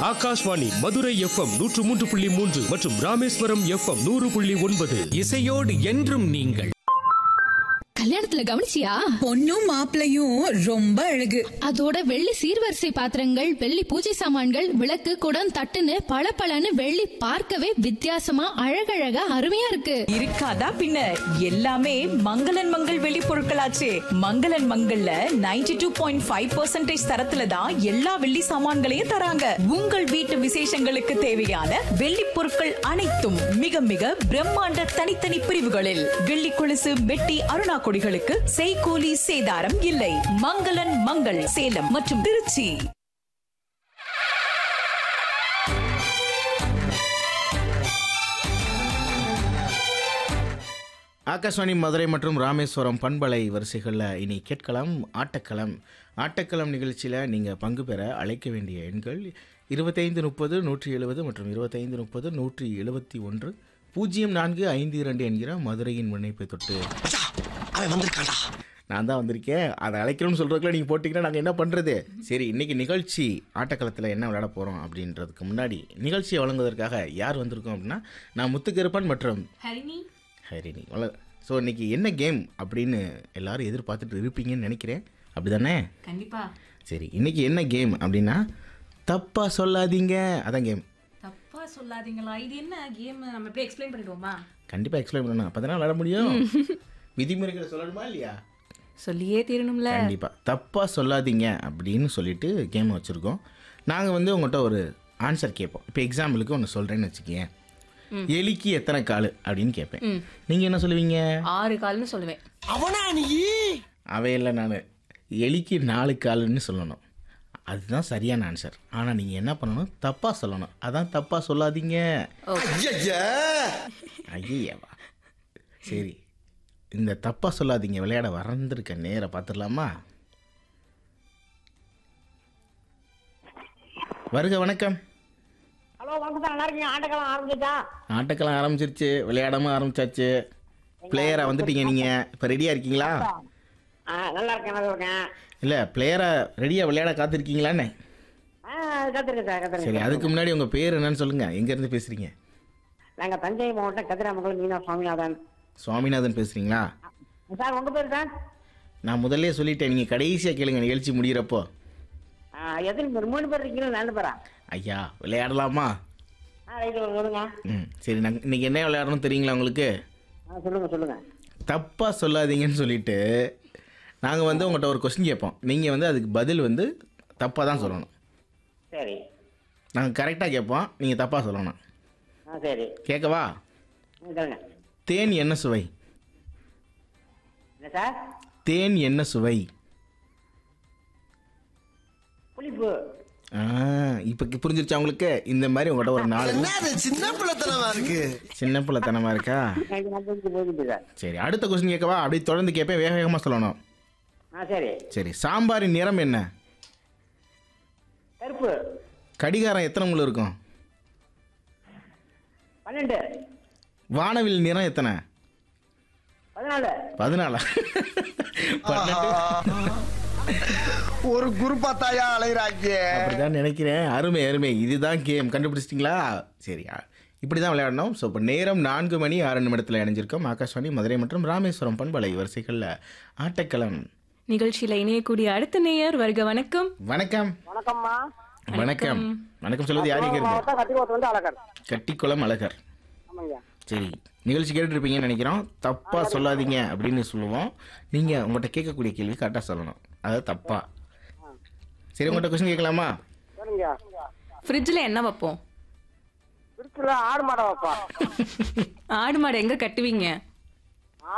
Akashvani Madurai FM நூற்று மூன்று புள்ளி மூன்று மற்றும் ராமேஸ்வரம் எஃப்எம் நூறு புள்ளி ஒன்பது இசையோடு என்றும் நீங்கள் கல்யாணத்துல கவனிச்சியா பொண்ணும் மாப்பிளையும் ரொம்ப அழகு அதோட வெள்ளி சீர்வரிசை பாத்திரங்கள் வெள்ளி பூஜை சாமான்கள் விளக்கு குடம் தட்டுன்னு பளபளன்னு வெள்ளி பார்க்கவே வித்தியாசமா அழகழகா அருமையா இருக்கு இருக்காதா பின்ன எல்லாமே மங்களன் மங்கள் வெளி பொருட்களாச்சே மங்களன் மங்கள்ல 92.5% டூ பாயிண்ட் ஃபைவ் தரத்துல தான் எல்லா வெள்ளி சாமான்களையும் தராங்க உங்கள் வீட்டு விசேஷங்களுக்கு தேவையான வெள்ளி பொருட்கள் அனைத்தும் மிக மிக பிரம்மாண்ட தனித்தனி பிரிவுகளில் வெள்ளி கொலுசு வெட்டி அருணா கொடிகளுக்கு செய்கூலி சேதாரம் இல்லை மங்களன் மங்கள் சேலம் மற்றும் திருச்சி ஆகாஷ்வாணி மதுரை மற்றும் ராமேஸ்வரம் பண்பலை வரிசைகளில் இனி கேட்கலாம் ஆட்டக்களம் ஆட்டக்களம் நிகழ்ச்சியில் நீங்கள் பங்கு பெற அழைக்க வேண்டிய எண்கள் இருபத்தைந்து முப்பது நூற்றி எழுபது மற்றும் இருபத்தைந்து முப்பது நூற்றி எழுபத்தி ஒன்று பூஜ்ஜியம் நான்கு ஐந்து இரண்டு என்கிற மதுரையின் முன்னைப்பை தொட்டு அவன் வந்திருக்கான்டா நான் தான் வந்திருக்கேன் அதை அழைக்கணும்னு சொல்கிறதுக்குள்ள நீங்கள் போட்டிங்கன்னா நாங்கள் என்ன பண்ணுறது சரி இன்றைக்கி நிகழ்ச்சி ஆட்டக்களத்தில் என்ன விளையாட போகிறோம் அப்படின்றதுக்கு முன்னாடி நிகழ்ச்சியை வழங்குவதற்காக யார் வந்திருக்கோம் அப்படின்னா நான் முத்துக்கருப்பன் மற்றும் ஹரிணி வள ஸோ இன்னைக்கு என்ன கேம் அப்படின்னு எல்லாரும் எதிர்பார்த்துட்டு இருப்பீங்கன்னு நினைக்கிறேன் அப்படி தானே கண்டிப்பா சரி இன்னைக்கு என்ன கேம் அப்படின்னா தப்பாக சொல்லாதீங்க அதான் கேம் தப்பா சொல்லாதீங்களா இது என்ன கேம் நம்ம எப்படி எக்ஸ்பிளைன் பண்ணிடுவோமா கண்டிப்பாக எக்ஸ்பிளைன் பண்ணணும் அப்போ தானே விளையாட முடியும் விதிமுறைகளை சொல்லணுமா இல்லையா சொல்லியே தீரணும்ல கண்டிப்பாக தப்பாக சொல்லாதீங்க அப்படின்னு சொல்லிட்டு கேம் வச்சுருக்கோம் நாங்கள் வந்து உங்கள்கிட்ட ஒரு ஆன்சர் கேட்போம் இப்போ எக்ஸாம்பிளுக்கு ஒன்று சொல்கிறேன்னு வச்சுக்கேன் எலிக்கு எத்தனை கால் அப்படின்னு கேட்பேன் நீங்கள் என்ன சொல்லுவீங்க ஆறு கால்னு சொல்லுவேன் அவனா நீ அவையில் நான் எலிக்கு நாலு காலுன்னு சொல்லணும் அதுதான் சரியான ஆன்சர் ஆனால் நீங்கள் என்ன பண்ணணும் தப்பாக சொல்லணும் அதான் தப்பாக சொல்லாதீங்க ஐயா ஐயவா சரி இந்த தப்பாக சொல்லாதீங்க விளையாட வறந்திருக்க நேர பார்த்துடலாமா வருக வணக்கம் ஹலோ வணக்கம் சார் நல்லா இருக்கீங்க ஆட்டக்காலம் ஆரம்பிச்சிச்சா ஆட்டக்கெல்லாம் ஆரம்பிச்சிருச்சு விளையாடாம ஆரம்பிச்சாச்சு பிளேயரா வந்துட்டீங்க நீங்கள் இப்போ ரெடியாக இருக்கீங்களா ஆ நல்லா இருக்கேன் நல்லா இருக்கேன் இல்லை பிளேயரா ரெடியாக விளையாட காத்திருக்கீங்களாண்ணே ஆ கத்துருக்கேன் சார் சரி கத்துருக்கேன் அதுக்கு முன்னாடி உங்கள் பேர் என்னன்னு சொல்லுங்கள் எங்கேருந்து பேசுகிறீங்க நாங்கள் தஞ்சை மாவட்டம் கதிராமங்கலம் மீனா சுவாமிநாதன் சுவாமிநாதன் பேசுகிறீங்களா சார் உங்கள் பேர் சார் நான் முதல்ல சொல்லிட்டேன் நீங்கள் கடைசியாக கேளுங்க நிகழ்ச்சி முடிகிறப்போ ஆ எத்தனை பேர் மூணு பேர் இருக்கீங்களா நாலு பேரா ஐயா விளையாடலாமா ஆ ரைட்டு சொல்லுங்க ம் சரி நாங்கள் இன்றைக்கி என்ன விளையாடணும் தெரியுங்களா உங்களுக்கு ஆ சொல்லுங்க சொல்லுங்க தப்பாக சொல்லாதீங்கன்னு சொல்லிட்டு நாங்கள் வந்து உங்கள்கிட்ட ஒரு கொஸ்டின் கேட்போம் நீங்கள் வந்து அதுக்கு பதில் வந்து தப்பாக தான் சொல்லணும் சரி நாங்கள் கரெக்டாக கேட்போம் நீங்கள் தப்பாக சொல்லணும் ஆ சரி கேட்கவா ஆ, சொல்லுங்க தேன் என்ன சுவை என்ன சார் தேன் என்ன சுவை புளிப்பு ஆ இப்போ புரிஞ்சிருச்சா உங்களுக்கு இந்த மாதிரி உங்கள்கிட்ட ஒரு நாலு என்ன அது சின்ன பிள்ளைத்தனமா இருக்கு சின்ன பிள்ளைத்தனமாக இருக்கா எனக்கு நான் தெரிஞ்சு போயிட்டு சார் சரி அடுத்த கொஸ்டின் கேட்கவா அப்படியே தொடர்ந்து கேட்பேன் வேக வேகமாக சொல்லணும் ஆ சரி சரி சாம்பாரின் நிறம் என்ன கருப்பு கடிகாரம் எத்தனை முள் இருக்கும் பன்னெண்டு வானவில் நிறம் எத்தனை பதினாலு பதினாலா பன்னெண்டு ஒரு குருப்பா தாயா அலைகிறாங்க அப்படிதான் நினைக்கிறேன் அருமை அருமை இதுதான் கேம் கண்டுபிடிச்சிட்டிங்களா சரி இப்படி தான் விளையாடணும் ஸோ இப்போ நேரம் நான்கு மணி ஆறு நிமிடத்தில் இணைஞ்சிருக்கோம் ஆகாஷ்வாணி மதுரை மற்றும் ராமேஸ்வரம் பண்பலை வரிசைகளில் ஆட்டக்களம் நிகழ்ச்சியில இணையக்கூடிய அடுத்த நேயர் வருக வணக்கம் வணக்கம் வணக்கம்மா வணக்கம் வணக்கம் சொல்வது யார் இருக்கு மாவட்டம் கத்திரிக்கோட்டை வந்து அழகர் கட்டிக்குளம் அழகர் ஆமாங்க சரி நிகழ்ச்சி கேட்டுருப்பீங்கன்னு நினைக்கிறோம் தப்பாக சொல்லாதீங்க அப்படின்னு சொல்லுவோம் நீங்கள் உங்கள்கிட்ட கேட்கக்கூடிய கேள்வி கரெக்டாக சொல்லணும் அதாவது தப்பா சரி உங்கள்கிட்ட கொஸ்டின் கேட்கலாமா சரிங்க ஃப்ரிட்ஜ்ல என்ன வைப்போம் திருச்சியில் ஆடு மாடை வைப்பா ஆடு மாடு எங்க கட்டுவீங்க